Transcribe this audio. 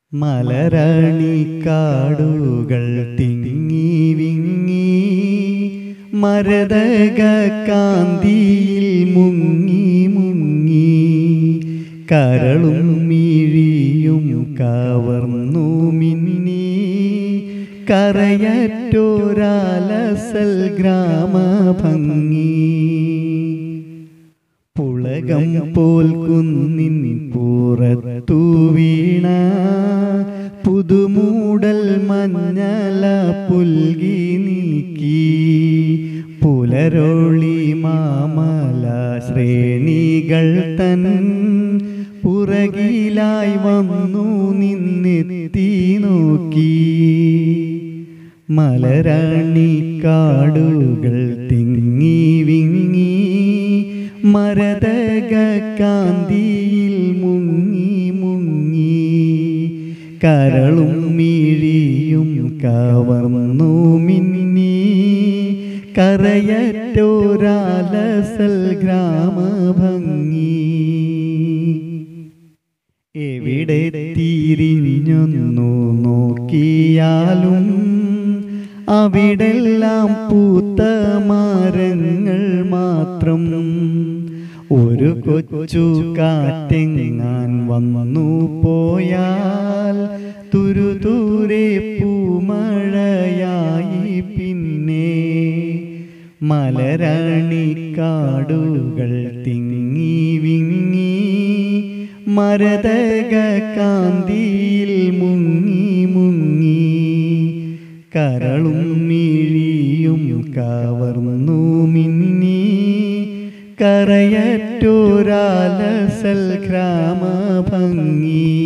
മലരണിക്കാടുകൾ തിങ്ങി വിങ്ങി മരതക കാന്തിയിൽ മുങ്ങി മുങ്ങി കരളും മിഴിയും കവർന്നു മിന്നി കരയറ്റോരാലസൽ ഗ്രാമഭംഗി പുളകം പോൽ കുന്നിൻ പുറത്തു വീണ പുതുമൂടൽ മഞ്ഞല പുൽകി നീക്കി പുലരോളി മാമല ശ്രേണികൾ തൻ പുറകിലായി വന്നു നിന്നെത്തി നോക്കി മലരാണിക്കാടുകൾ തിങ്ങി വിങ്ങി മരതക കാന്തിയിൽ മുങ്ങി മുങ്ങി കരളും മിഴിയും കവർന്നു മിന്നി കരയറ്റോരാലസൽ ഗ്രാമഭംഗി എവിടെ തിരിഞ്ഞൊന്നു നോക്കിയാലും അവിടെല്ലാം പൂത്ത മരങ്ങൾ മാത്രം ഒരു കൊച്ചു കാറ്റെങ്ങാൻ വന്നു പോയാൽ തുരുതൂരെ പൂമഴയായി പിന്നെ മലരാണിക്കാടുകൾ തിങ്ങി വിങ്ങി മരതക കാന്തിയിൽ മുങ്ങി മുങ്ങി കരളും മിഴിയും കവർന്നു മിന്നി കരയറ്റോരാലസൽ ഗ്രാമഭംഗി